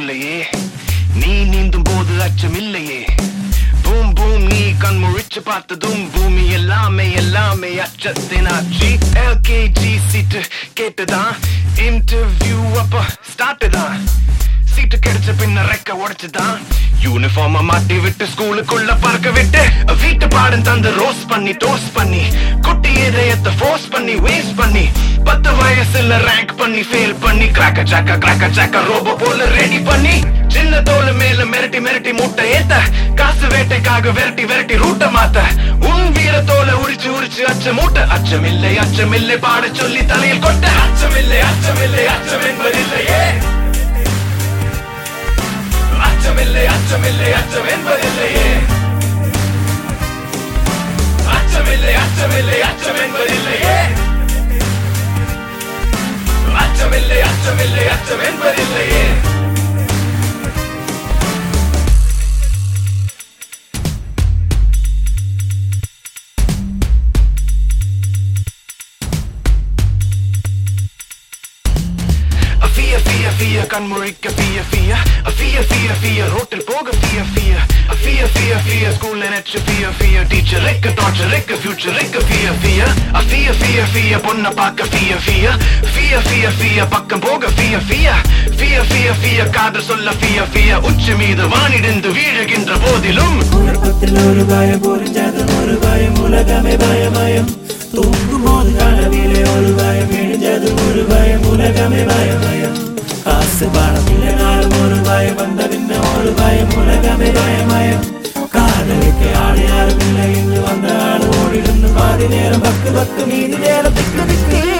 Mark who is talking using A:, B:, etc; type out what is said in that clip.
A: சொல்லையே நீ நீந்தும் போது அச்சமில்லையே பூம் பூம் நீ கண் முழிச்சு பார்த்ததும் பூமி எல்லாமே எல்லாமே அச்சத்தின் ஆட்சி எல்கேஜி சீட்டு கேட்டுதான் இன்டர்வியூ அப்ப ஸ்டார்ட் தான் சீட்டு கிடைச்ச பின்ன ரெக்க உடைச்சுதான் யூனிஃபார்ம மாட்டி விட்டு ஸ்கூலுக்குள்ள பறக்க விட்டு வீட்டு பாடம் தந்து ரோஸ் பண்ணி டோஸ் பண்ணி குட்டி இதயத்தை ஃபோர்ஸ் பண்ணி வேஸ்ட் பண்ணி பத்து வயசுல ரேங்க் பண்ணி ஃபெயில் பண்ணி கிராக்க சாக்க கிராக்க சாக்க ரோபோ போல ரெடி பண்ணி சின்ன தோல் மேல மிரட்டி மிரட்டி மூட்டை ஏத்த காசு வேட்டைக்காக விரட்டி விரட்டி ரூட்ட மாத்த உன் வீர தோலை உரிச்சு உரிச்சு அச்ச மூட்டை அச்சமில்லை அச்சமில்லை பாட சொல்லி தலையில் கொட்ட அச்சமில்லை அச்சமில்லை அச்சம் என்பதில்லையே அச்சமில்லை அச்சமில்லை அச்சம் என்பதில்லையே அச்சமில்லை அச்சமில்லை அச்சம் என்பதில்லையே அச்சமில்லை அச்சமில்லை அச்சம் என்பதில்லையே ஃபிய ஃபிய ஃபிய கண்முழிக்க ஃபிய ஃபிய ஃபிய ஃபிய ஃபிய ரோட்டில் போக ஃபிய ஃபிய ஃபிய ஃபிய ஃபிய ஸ்கூல் நினைச்சு ஃபிய ஃபிய டீச்சருக்கு டார்ச்சருக்கு ஃபியூச்சருக்கு ஃபிய ஃபிய ஃபிய ஃபிய ஃபிய பொண்ண பார்க்க ஃபிய ஃபிய ஃபிய ஃபிய ஃபிய பக்கம் போக ஃபிய ஃபிய ஃபிய ஃபிய ஃபிய காதல் சொல்ல ஃபிய ஃபிய உச்சி மீது வானிடிந்து வீழுகின்ற போதிலும்
B: உறக்கத்தில் ஒரு பயம் புரிஞ்சதும் ஒரு பயம் உலகமே பயமயம் தூங்கும் போது கனவிலே ஒரு பயம் விழுந்ததும் ஒரு பயம் உலகமே பயமயம் காசு பணம் இல்லைனாலும் ஒரு பயம் வந்த பின்ன ஒரு பயம் உலகமே பயமயம் காதலிக்கு ஆள் யாரும் இல்லை இங்கு வந்த ஆள் ஓடிருந்து பாதி நேரம் பக்கு பக்கு மீதி நேரம் திக்கு திக்கு